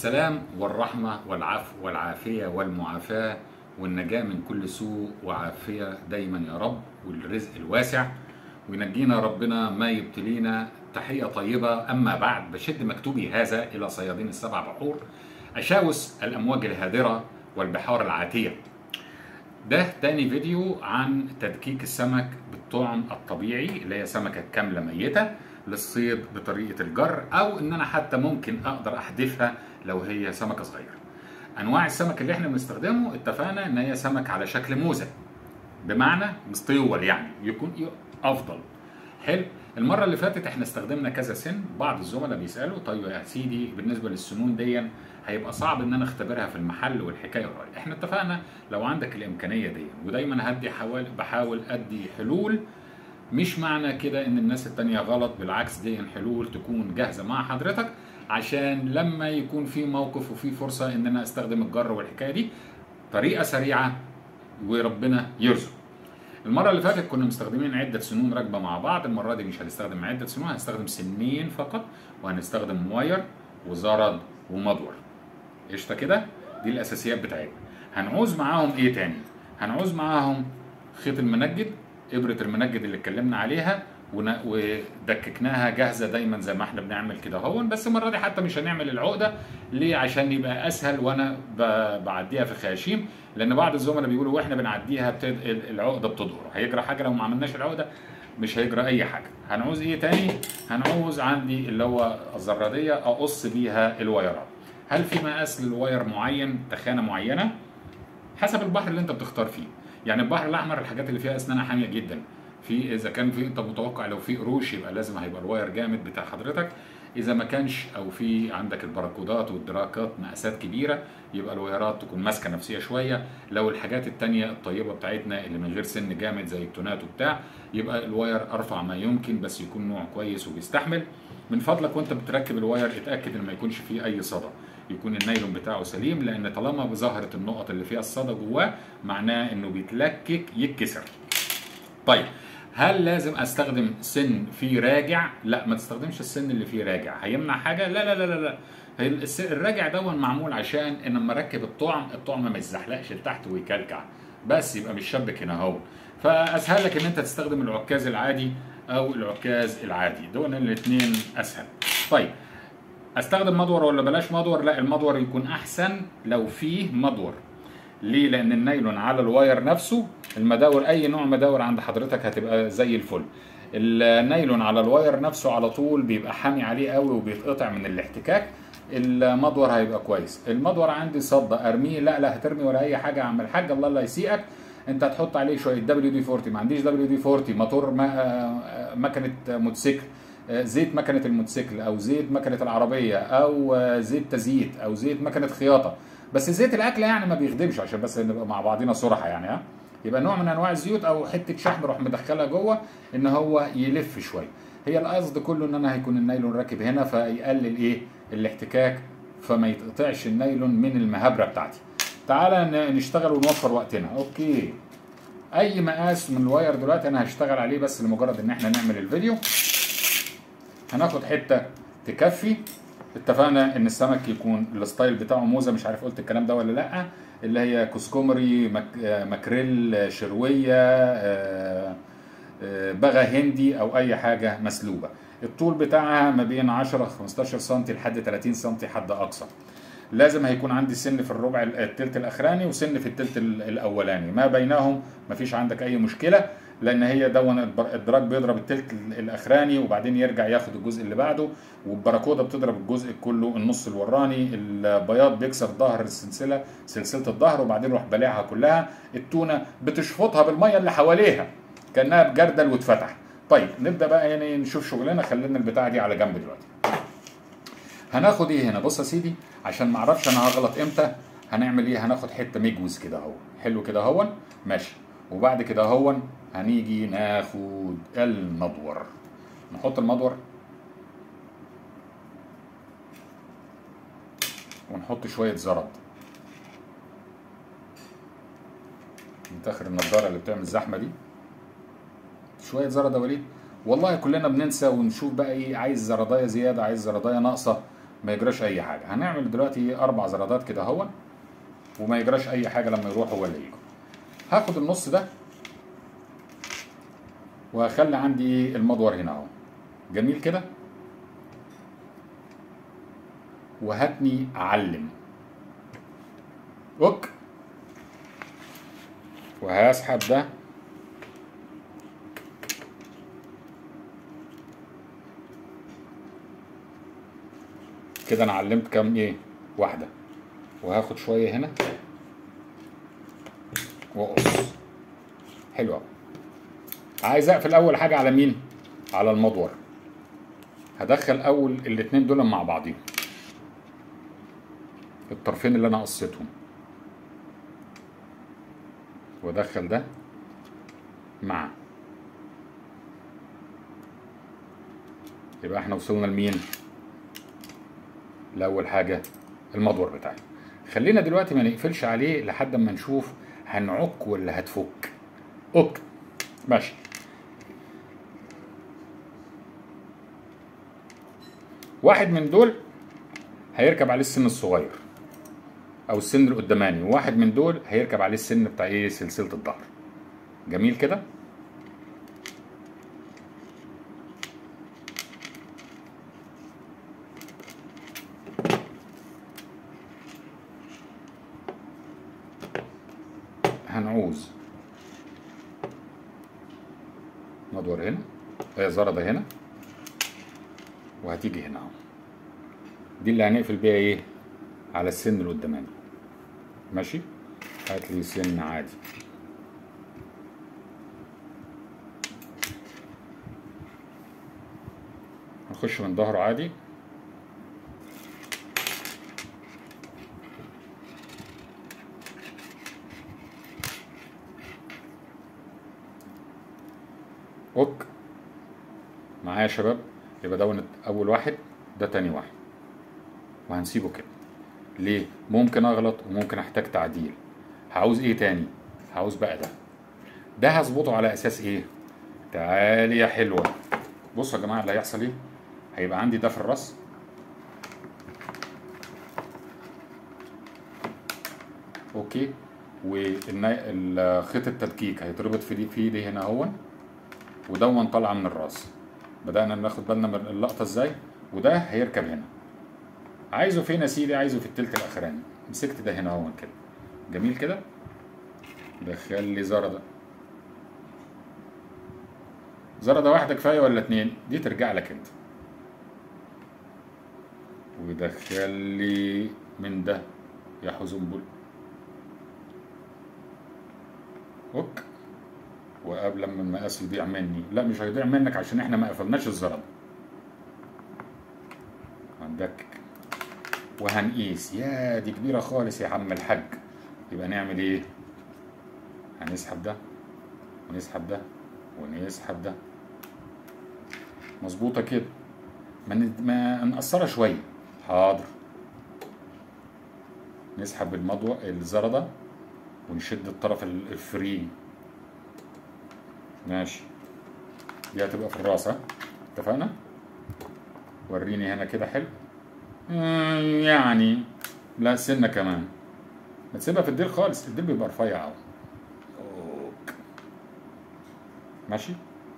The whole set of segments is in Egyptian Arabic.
السلام والرحمة والعفو والعافية والمعافاة والنجاة من كل سوء وعافية دايما يا رب والرزق الواسع وينجينا ربنا ما يبتلينا تحية طيبة أما بعد بشد مكتوبي هذا إلى صيادين السبع بحور أشاوس الأمواج الهادرة والبحار العاتية ده تاني فيديو عن تدكيك السمك بالطعم الطبيعي اللي هي سمكة كاملة ميتة للصيد بطريقة الجر أو إن أنا حتى ممكن أقدر أحذفها لو هي سمكة صغيرة. أنواع السمك اللي إحنا بنستخدمه اتفقنا إن هي سمك على شكل موزة بمعنى مستيول يعني يكون أفضل. حلو المرة اللي فاتت احنا استخدمنا كذا سن بعض الزملاء بيسألوا طيب يا سيدي بالنسبة للسنون دي هيبقى صعب ان انا اختبرها في المحل والحكايه والروايه احنا اتفقنا لو عندك الامكانيه دي ودايما هدي حوالي بحاول ادي حلول مش معنى كده ان الناس التانية غلط بالعكس دي حلول تكون جاهزة مع حضرتك عشان لما يكون في موقف وفي فرصة ان انا استخدم الجر والحكاية دي طريقة سريعة وربنا يرزق المرة اللي فاتت كنا مستخدمين عدة سنون راكبة مع بعض المرة دي مش هنستخدم عدة سنون هنستخدم سنين فقط وهنستخدم موير وزرد ومدور قشطة كده دي الأساسيات بتاعتنا هنعوز معاهم ايه تاني هنعوز معاهم خيط المنجد ابره المنجد اللي اتكلمنا عليها ودككناها جاهزه دايما زي ما احنا بنعمل كده هون بس المره دي حتى مش هنعمل العقده ليه عشان يبقى اسهل وانا بعديها في خياشيم لان بعض الزملاء بيقولوا واحنا بنعديها بتد... العقده بتدور هيجرى حاجه لو ما عملناش العقده مش هيجرى اي حاجه هنعوز ايه تاني هنعوز عندي اللي هو الزراديه اقص بيها الوايرات هل في مقاس للواير معين تخانه معينه حسب البحر اللي انت بتختار فيه يعني البحر الاحمر الحاجات اللي فيها اسنانها حاميه جدا في اذا كان في انت متوقع لو في قروش يبقى لازم هيبقى الواير جامد بتاع حضرتك اذا ما كانش او في عندك البراكودات والدراكات مقاسات كبيره يبقى الوايرات تكون ماسكه نفسيه شويه لو الحاجات التانية الطيبه بتاعتنا اللي من غير سن جامد زي التونات وبتاع يبقى الواير ارفع ما يمكن بس يكون نوع كويس وبيستحمل من فضلك وانت بتركب الواير اتاكد ان ما يكونش فيه اي صدى يكون النايلون بتاعه سليم لان طالما ظهرت النقط اللي فيها الصدى جواه معناه انه بيتلكك يتكسر طيب هل لازم استخدم سن فيه راجع لا ما تستخدمش السن اللي فيه راجع هيمنع حاجه لا لا لا لا, لا. الراجع دون معمول عشان ان لما اركب الطعم الطعم ما يتزحلقش لتحت ويكلكع بس يبقى مش شبك هنا اهو فاسهل لك ان انت تستخدم العكاز العادي او العكاز العادي دول الاثنين اسهل طيب استخدم مدور ولا بلاش مدور لا المدور يكون احسن لو فيه مدور ليه لان النايلون على الواير نفسه المداور اي نوع مداور عند حضرتك هتبقى زي الفل النايلون على الواير نفسه على طول بيبقى حامي عليه قوي وبيتقطع من الاحتكاك المدور هيبقى كويس المدور عندي صدى ارميه لا لا هترمي ولا اي حاجه يا عم الحاج الله الله يسيئك انت هتحط عليه شويه دبليو دي 40 ما عنديش دبليو دي 40 موتور مكنه موتوسيكل زيت مكنه الموتوسيكل او زيت مكنه العربيه او زيت تزييت او زيت مكنه خياطه بس زيت الاكل يعني ما بيخدمش عشان بس نبقى مع بعضينا صراحه يعني ها يبقى نوع من انواع الزيوت او حته شحم روح مدخلها جوه ان هو يلف شويه هي القصد كله ان انا هيكون النايلون راكب هنا فيقلل ايه الاحتكاك فما يتقطعش النايلون من المهبره بتاعتي تعالى نشتغل ونوفر وقتنا اوكي اي مقاس من الواير دلوقتي انا هشتغل عليه بس لمجرد ان احنا نعمل الفيديو هناخد حته تكفي اتفقنا ان السمك يكون الستايل بتاعه موزه مش عارف قلت الكلام ده ولا لا اللي هي كوسكومري مك ماكريل شرويه بغا هندي او اي حاجه مسلوبه الطول بتاعها ما بين 10 15 سم لحد 30 سم حد اقصى لازم هيكون عندي سن في الربع التلت الاخراني وسن في التلت الاولاني ما بينهم مفيش عندك اي مشكله لان هي دون الدراج بيضرب التلت الاخراني وبعدين يرجع ياخد الجزء اللي بعده والبراكودا بتضرب الجزء كله النص الوراني البياض بيكسر ظهر السلسله سلسله الظهر وبعدين يروح بلعها كلها التونه بتشفطها بالميه اللي حواليها كانها بجردل واتفتح طيب نبدا بقى يعني نشوف شغلنا خلينا البتاعه دي على جنب دلوقتي هناخد ايه هنا بص يا سيدي عشان ما اعرفش انا هغلط امتى هنعمل ايه هناخد حته مجوز كده اهو حلو كده اهون ماشي وبعد كده اهون هنيجي ناخد المدور نحط المدور ونحط شوية زرد منتخر النضارة اللي بتعمل الزحمة دي شوية زرد يا وليد والله كلنا بننسى ونشوف بقى ايه عايز زردايه زياده عايز زردايه ناقصه ما يجراش اي حاجه هنعمل دلوقتي اربع زرادات كده اهو وما يجراش اي حاجه لما يروحوا ولا يجوا هاخد النص ده وهخلي عندي المدور هنا اهو جميل كده وهاتني اعلم اوك وهسحب ده كده انا علمت كام ايه واحده وهاخد شويه هنا واقص حلو قوي عايز اقفل اول حاجه على مين على المدور هدخل اول الاتنين دول مع بعضيهم الطرفين اللي انا قصيتهم وادخل ده مع يبقى احنا وصلنا لمين لاول حاجه المدور بتاعي خلينا دلوقتي ما نقفلش عليه لحد ما نشوف هنعك ولا هتفك اوك ماشي واحد من دول هيركب عليه السن الصغير او السن القداماني وواحد من دول هيركب عليه السن بتاع ايه سلسله الظهر جميل كده هنعوز مدور هنا هي زردة هنا وهتيجي هنا اهو دي اللي هنقفل بيها ايه على السن اللي قدامنا ماشي هات لي سن عادي هنخش من ظهره عادي اوك معايا يا شباب يبقى ده اول واحد ده تاني واحد وهنسيبه كده ليه ممكن اغلط وممكن احتاج تعديل هعوز ايه تاني هعوز بقى ده ده هظبطه على اساس ايه تعالي يا حلوه بصوا يا جماعه اللي هيحصل ايه هيبقى عندي ده في الراس اوكي وخيط التدكيك هيتربط في دي في دي هنا اهون ودون طالعه من الراس بدأنا ناخد بالنا من اللقطة ازاي وده هيركب هنا عايزه فين يا سيدي عايزه في التلت الاخراني مسكت ده هنا اهو كده جميل كده دخل لي زردة زردة واحدة كفاية ولا اتنين دي ترجع لك انت ودخل لي من ده يا حزنبل اوك وقبل لما المقاس يضيع مني لا مش هيضيع منك عشان احنا ما قفلناش الزرد هندكك وهنقيس يا دي كبيرة خالص يا عم الحاج يبقى نعمل ايه هنسحب ده ونسحب ده ونسحب ده مظبوطة كده ما ما نقصرها شوية حاضر نسحب المضوى الزردة ونشد الطرف الفري ماشي دي هتبقى في الراس ها اتفقنا وريني هنا كده حلو يعني لا سنه كمان ما تسيبها في الديل خالص الديل بيبقى رفيع اهو ماشي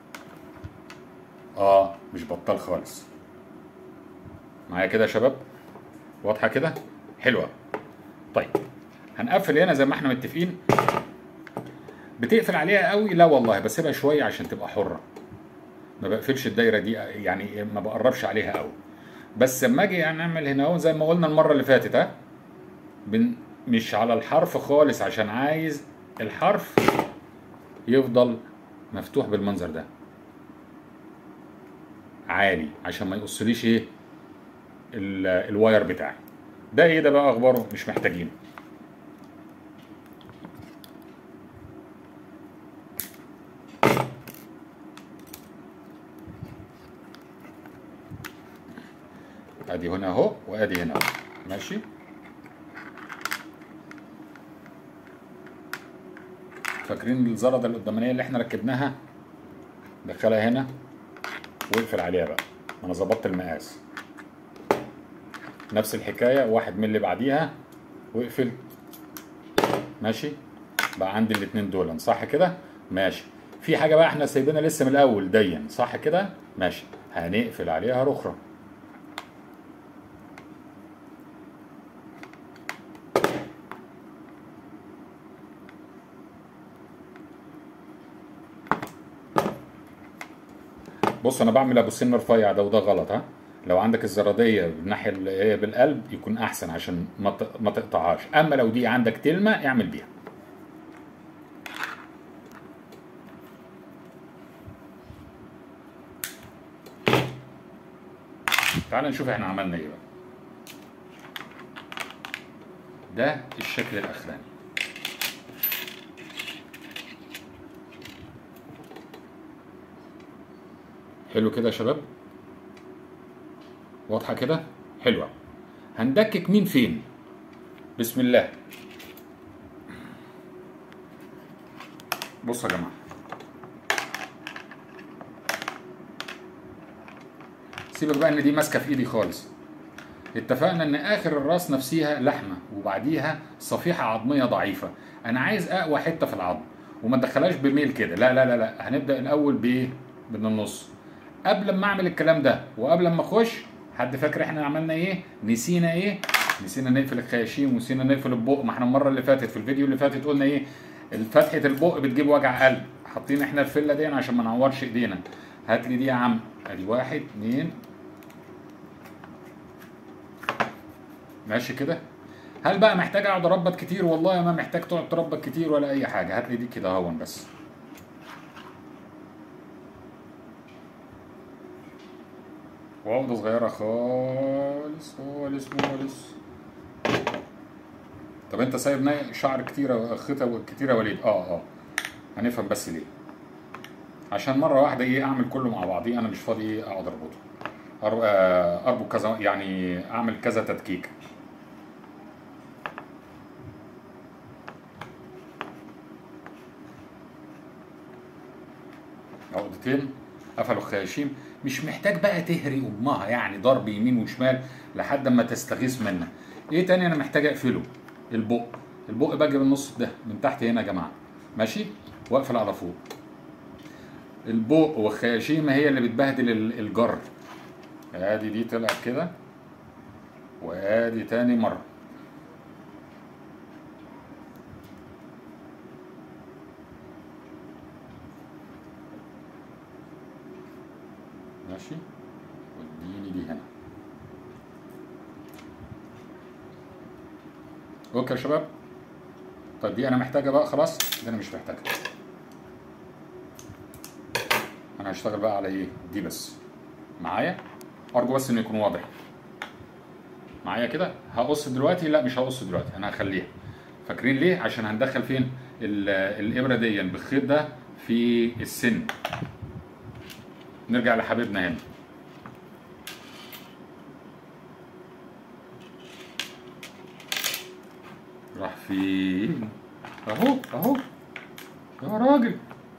اه مش بطال خالص معايا كده يا شباب واضحه كده حلوه طيب هنقفل هنا زي ما احنا متفقين بتقفل عليها قوي لا والله بسيبها شويه عشان تبقى حره ما بقفلش الدايره دي يعني ما بقربش عليها قوي بس لما اجي يعني نعمل هنا اهو زي ما قلنا المره اللي فاتت ها بن مش على الحرف خالص عشان عايز الحرف يفضل مفتوح بالمنظر ده عالي عشان ما يقصليش ايه الواير بتاعي ده ايه ده بقى اخباره مش محتاجينه ادي هنا اهو وادي هنا اهو ماشي فاكرين الزردة القدامانية اللي احنا ركبناها دخلها هنا واقفل عليها بقى ما انا ظبطت المقاس نفس الحكايه واحد من اللي بعديها واقفل ماشي بقى عندي الاتنين دول صح كده ماشي في حاجه بقى احنا سايبينها لسه من الاول ديا صح كده ماشي هنقفل عليها رخره بص انا بعمل ابو سن رفيع ده وده غلط ها لو عندك الزراديه بالناحيه اللي هي بالقلب يكون احسن عشان ما ت- ما تقطعهاش اما لو دي عندك تلمه اعمل بيها تعال نشوف احنا عملنا ايه بقى ده الشكل الاخراني حلو كده يا شباب واضحه كده حلوه هندكك مين فين بسم الله بصوا يا جماعه سيبك بقى ان دي ماسكه في ايدي خالص اتفقنا ان اخر الراس نفسيها لحمه وبعديها صفيحه عظميه ضعيفه انا عايز اقوى حته في العظم وما تدخلهاش بميل كده لا لا لا لا هنبدا الاول بايه من النص قبل ما اعمل الكلام ده وقبل ما اخش حد فاكر احنا عملنا ايه نسينا ايه نسينا نقفل الخياشيم ونسينا نقفل البق ما احنا المره اللي فاتت في الفيديو اللي فاتت قلنا ايه فتحه البق بتجيب وجع قلب حاطين احنا الفله دي عشان ما نعورش ايدينا هات لي دي يا عم ادي واحد اتنين ماشي كده هل بقى محتاج اقعد اربط كتير والله ما محتاج تقعد تربط كتير ولا اي حاجه هات لي دي كده اهون بس وعقدة صغيرة خالص خالص خالص طب انت سايب ناي- شعر كتيرة خطة كتيرة وليد اه اه هنفهم بس ليه عشان مرة واحدة ايه اعمل كله مع بعضيه انا مش فاضي ايه اقعد اربطه أر- آه، اربط كذا يعني اعمل كذا تدكيك عقدتين قفلوا الخياشيم مش محتاج بقى تهري امها يعني ضرب يمين وشمال لحد ما تستغيث منها ايه تاني انا محتاج اقفله البق البق باجي بالنص ده من تحت هنا يا جماعه ماشي واقفل على فوق البق والخياشيم هي اللي بتبهدل ال- الجر ادي دي طلعت كده وادي تاني مره ماشي واديني دي هنا اوكي يا شباب طيب دي انا محتاجه بقى خلاص دي انا مش محتاجها انا هشتغل بقى على ايه دي بس معايا ارجو بس انه يكون واضح معايا كده هقص دلوقتي لا مش هقص دلوقتي انا هخليها فاكرين ليه عشان هندخل فين ال- الابره دي بالخيط ده في السن نرجع لحبيبنا هنا راح فين اهو اهو يا راجل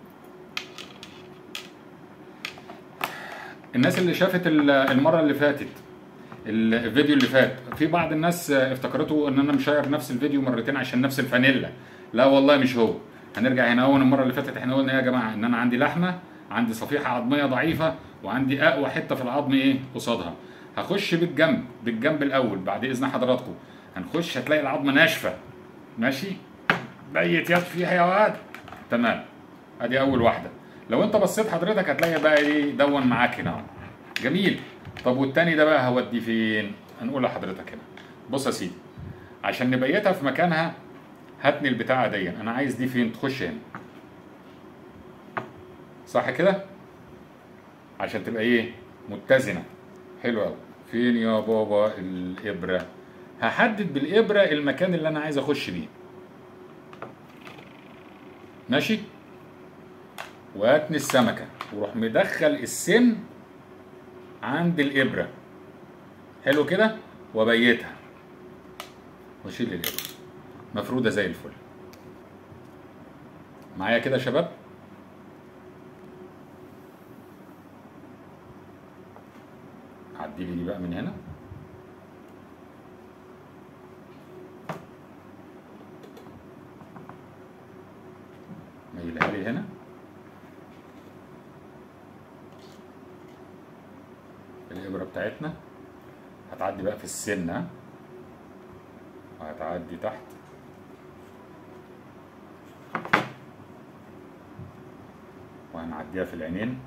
الناس اللي شافت ال- المره اللي فاتت الفيديو اللي فات في بعض الناس افتكرته ان انا مشير نفس الفيديو مرتين عشان نفس الفانيلا لا والله مش هو هنرجع هنا اول المره اللي فاتت احنا قلنا ايه يا جماعه ان انا عندي لحمه عندي صفيحه عظميه ضعيفه وعندي اقوى حته في العظم ايه قصادها هخش بالجنب بالجنب الاول بعد اذن حضراتكم هنخش هتلاقي العظمه ناشفه ماشي بيت يد فيها يا واد تمام ادي اول واحده لو انت بصيت حضرتك هتلاقي بقى ايه دون معاك هنا اهو. جميل طب والتاني ده بقى هودي فين هنقول لحضرتك هنا بص يا سيدي عشان نبيتها في مكانها هاتني البتاعه دي انا عايز دي فين تخش هنا صح كده عشان تبقى ايه متزنه حلو قوي فين يا بابا الابره هحدد بالابره المكان اللي انا عايز اخش بيه ماشي واتني السمكه وروح مدخل السن عند الابره حلو كده وبيتها واشيل الابره مفروده زي الفل معايا كده يا شباب عدي لي دي بقى من هنا شيلها لي هنا الابره بتاعتنا هتعدي بقى في السنه وهتعدي تحت وهنعديها في العينين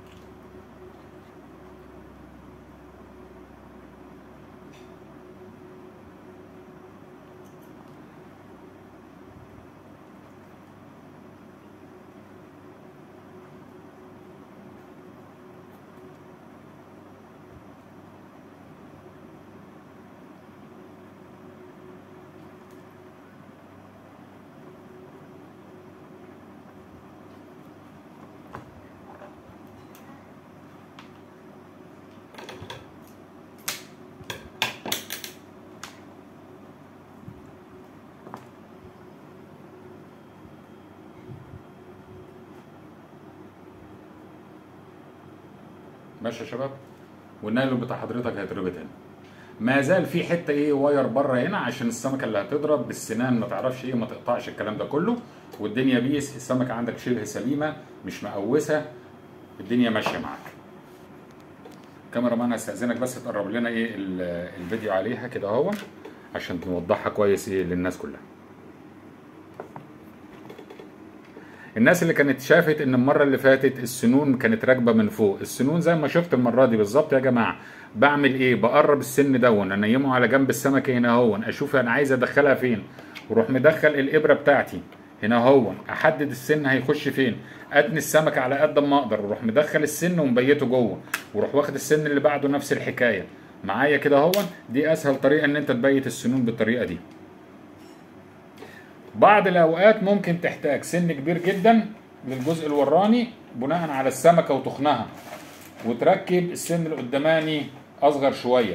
ماشي يا شباب والنايلون بتاع حضرتك هيتربط هنا ما زال في حته ايه واير بره هنا عشان السمكه اللي هتضرب بالسنان ما تعرفش ايه ما تقطعش الكلام ده كله والدنيا بيس السمكه عندك شبه سليمه مش مقوسه الدنيا ماشيه معاك كاميرا مان هستاذنك بس تقرب لنا ايه ال- الفيديو عليها كده اهو عشان نوضحها كويس ايه للناس كلها الناس اللي كانت شافت ان المره اللي فاتت السنون كانت راكبه من فوق السنون زي ما شفت المره دي بالظبط يا جماعه بعمل ايه بقرب السن دون انيمه على جنب السمكه هنا هون اشوف انا عايز ادخلها فين واروح مدخل الابره بتاعتي هنا هون احدد السن هيخش فين اتني السمكه على قد ما اقدر واروح مدخل السن ومبيته جوه واروح واخد السن اللي بعده نفس الحكايه معايا كده هون دي اسهل طريقه ان انت تبيت السنون بالطريقه دي بعض الاوقات ممكن تحتاج سن كبير جدا للجزء الوراني بناء على السمكه وتخنها وتركب السن القداماني اصغر شويه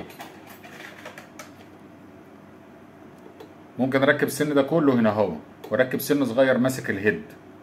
ممكن اركب السن ده كله هنا اهو واركب سن صغير ماسك الهيد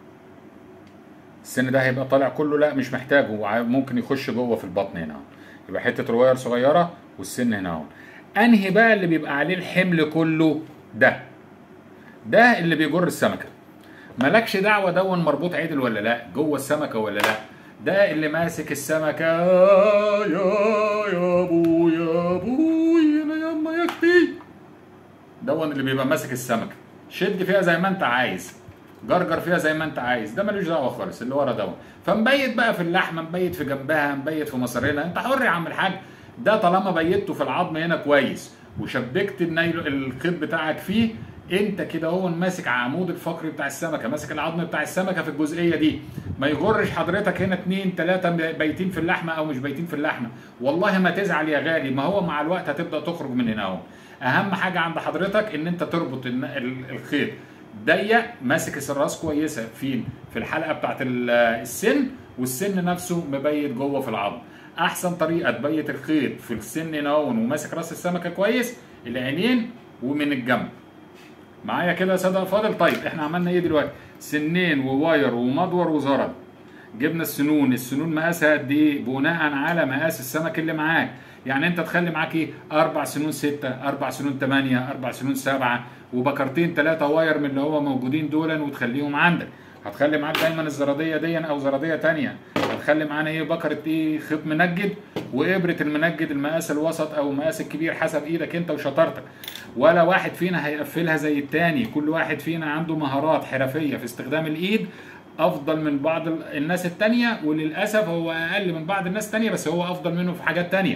السن ده هيبقى طالع كله لا مش محتاجه وع- ممكن يخش جوه في البطن هنا يبقى حته رواير صغيره والسن هنا اهو انهي بقى اللي بيبقى عليه الحمل كله ده ده اللي بيجر السمكه مالكش دعوه دون مربوط عدل ولا لا جوه السمكه ولا لا ده اللي ماسك السمكه يا يا ابو يا ابو يا يما يا اختي دون اللي بيبقى ماسك السمكه شد فيها زي ما انت عايز جرجر فيها زي ما انت عايز ده ملوش دعوه خالص اللي ورا دون فمبيت بقى في اللحمه مبيت في جنبها مبيت في مصارينها انت حر يا عم الحاج ده طالما بيته في العظم هنا كويس وشبكت النيل الخيط بتاعك فيه انت كده هو ماسك عمود الفقري بتاع السمكه ماسك العظم بتاع السمكه في الجزئيه دي ما يغرش حضرتك هنا اتنين تلاته بايتين في اللحمه او مش بايتين في اللحمه والله ما تزعل يا غالي ما هو مع الوقت هتبدا تخرج من هنا اهو اهم حاجه عند حضرتك ان انت تربط الن- ال- الخيط ضيق ماسك الراس كويسه فين في الحلقه بتاعت ال- السن والسن نفسه مبيت جوه في العظم احسن طريقه تبيت الخيط في السن هنا اهو وماسك راس السمكه كويس العينين ومن الجنب معايا كده يا ساده فاضل طيب احنا عملنا ايه دلوقتي سنين وواير ومدور وزرد جبنا السنون السنون مقاسها قد ايه بناء على مقاس السمك اللي معاك يعني انت تخلي معاك ايه اربع سنون ستة اربع سنون تمانية اربع سنون سبعة وبكرتين ثلاثة واير من اللي هو موجودين دولا وتخليهم عندك هتخلي معاك دايما الزراديه دي او زراديه تانية هتخلي معانا ايه بكره ايه خيط منجد وابره المنجد المقاس الوسط او المقاس الكبير حسب ايدك انت وشطارتك ولا واحد فينا هيقفلها زي التاني كل واحد فينا عنده مهارات حرفيه في استخدام الايد افضل من بعض الناس التانية وللاسف هو اقل من بعض الناس التانية بس هو افضل منه في حاجات تانية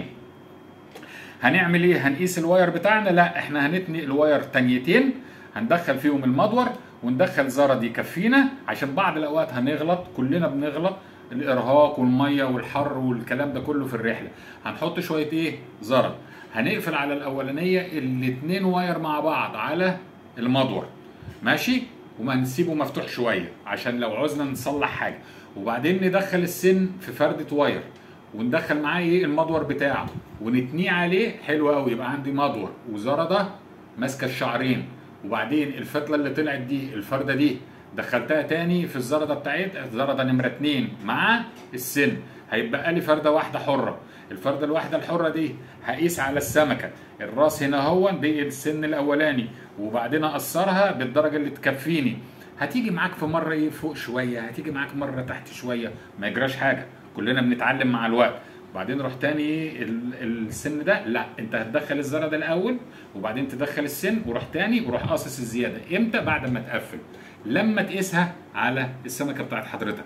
هنعمل ايه هنقيس الواير بتاعنا لا احنا هنتني الواير تانيتين هندخل فيهم المدور وندخل زرد يكفينا عشان بعض الاوقات هنغلط كلنا بنغلط الارهاق والميه والحر والكلام ده كله في الرحله هنحط شويه ايه زرد هنقفل على الاولانيه الاتنين واير مع بعض على المدور ماشي وما نسيبه مفتوح شويه عشان لو عوزنا نصلح حاجه وبعدين ندخل السن في فردة واير وندخل معاه ايه المدور بتاعه ونتنيه عليه حلو قوي يبقى عندي مدور وزرده ماسكه الشعرين وبعدين الفتله اللي طلعت دي الفرده دي دخلتها تاني في الزرده بتاعتها الزرده نمره اتنين مع السن هيبقى لي فرده واحده حره الفرده الواحده الحره دي هقيس على السمكه الراس هنا هو دي السن الاولاني وبعدين اقصرها بالدرجه اللي تكفيني هتيجي معاك في مره ايه فوق شويه هتيجي معاك مره تحت شويه ما يجراش حاجه كلنا بنتعلم مع الوقت وبعدين روح تاني ال- السن ده لا انت هتدخل الزرع ده الاول وبعدين تدخل السن وروح تاني وروح قاصص الزياده امتى بعد ما تقفل لما تقيسها على السمكه بتاعت حضرتك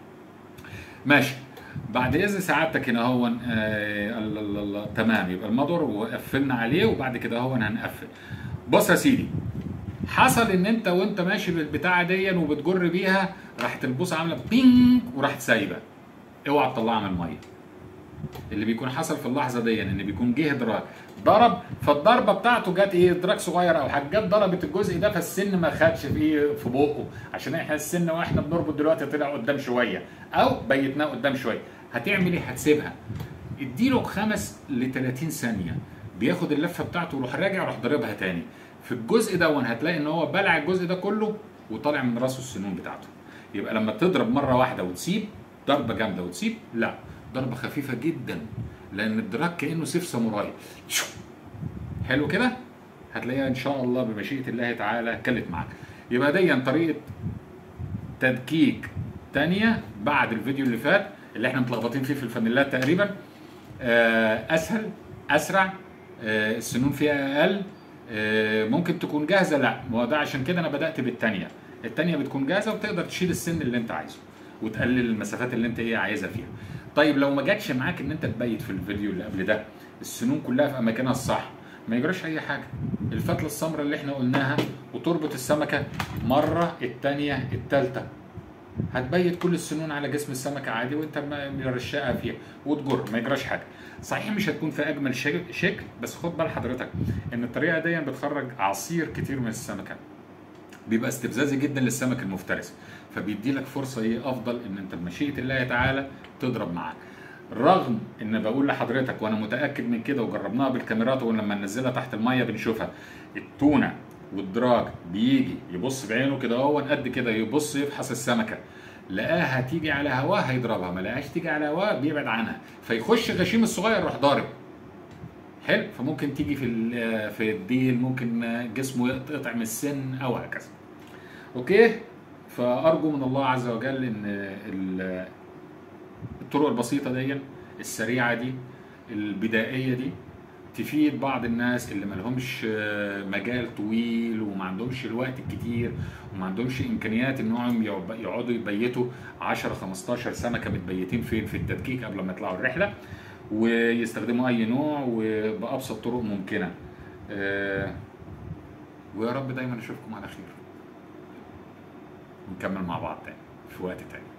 ماشي بعد اذن سعادتك هنا هو آه الله الله الله تمام يبقى المدور وقفلنا عليه وبعد كده هو هنقفل بص يا سيدي حصل ان انت وانت ماشي بالبتاعه دي وبتجر بيها راحت البوصه عامله بينج وراحت سايبه اوعى تطلعها من الميه اللي بيكون حصل في اللحظه دي ان بيكون جه ادراك ضرب فالضربه بتاعته جت ايه ادراك صغير او حاجه جت ضربت الجزء ده فالسن ما خدش فيه في بقه عشان احنا السن واحنا بنربط دلوقتي طلع قدام شويه او بيتناه قدام شويه هتعمل ايه هتسيبها اديله خمس ل 30 ثانيه بياخد اللفه بتاعته ويروح راجع ويروح ضاربها تاني في الجزء ده هتلاقي ان هو بلع الجزء ده كله وطالع من راسه السنون بتاعته يبقى لما تضرب مره واحده وتسيب ضربه جامده وتسيب لا ضربه خفيفه جدا لان الدراك كانه سيف ساموراي شو. حلو كده هتلاقيها ان شاء الله بمشيئه الله تعالى كلت معاك يبقى دي طريقه تدكيك تانية بعد الفيديو اللي فات اللي احنا متلخبطين فيه في الفانيلات تقريبا آه، اسهل اسرع آه، السنون فيها اقل آه، ممكن تكون جاهزه لا ما هو ده عشان كده انا بدات بالثانيه الثانيه بتكون جاهزه وتقدر تشيل السن اللي انت عايزه وتقلل المسافات اللي انت ايه عايزها فيها طيب لو ما جاتش معاك ان انت تبيت في الفيديو اللي قبل ده السنون كلها في اماكنها الصح ما يجراش اي حاجه الفتله السمراء اللي احنا قلناها وتربط السمكه مره الثانيه الثالثه هتبيت كل السنون على جسم السمكه عادي وانت ما- مرشقها فيها وتجر ما يجراش حاجه صحيح مش هتكون في اجمل شك- شكل بس خد بال حضرتك ان الطريقه دي بتخرج عصير كتير من السمكه بيبقى استفزازي جدا للسمك المفترس فبيدي لك فرصه ايه افضل ان انت بمشيئه الله تعالى تضرب معاه رغم ان بقول لحضرتك وانا متاكد من كده وجربناها بالكاميرات ولما ننزلها تحت الميه بنشوفها التونه والدراج بيجي يبص بعينه كده هو قد كده يبص يفحص السمكه لقاها تيجي على هواه هيضربها ما لقاهاش تيجي على هواه بيبعد عنها فيخش غشيم الصغير يروح ضارب حلو فممكن تيجي في ال- في الديل ممكن جسمه يتقطع من السن او هكذا اوكي فارجو من الله عز وجل ان ال- الطرق البسيطه دي السريعه دي البدائيه دي تفيد بعض الناس اللي ما لهمش مجال طويل وما عندهمش الوقت الكتير وما عندهمش امكانيات انهم يعب- يقعدوا يبيتوا 10 15 سمكه متبيتين فين في التدكيك قبل ما يطلعوا الرحله ويستخدموا اي نوع وبابسط طرق ممكنه آه، ويا رب دايما اشوفكم على خير ونكمل مع بعض تاني في وقت تاني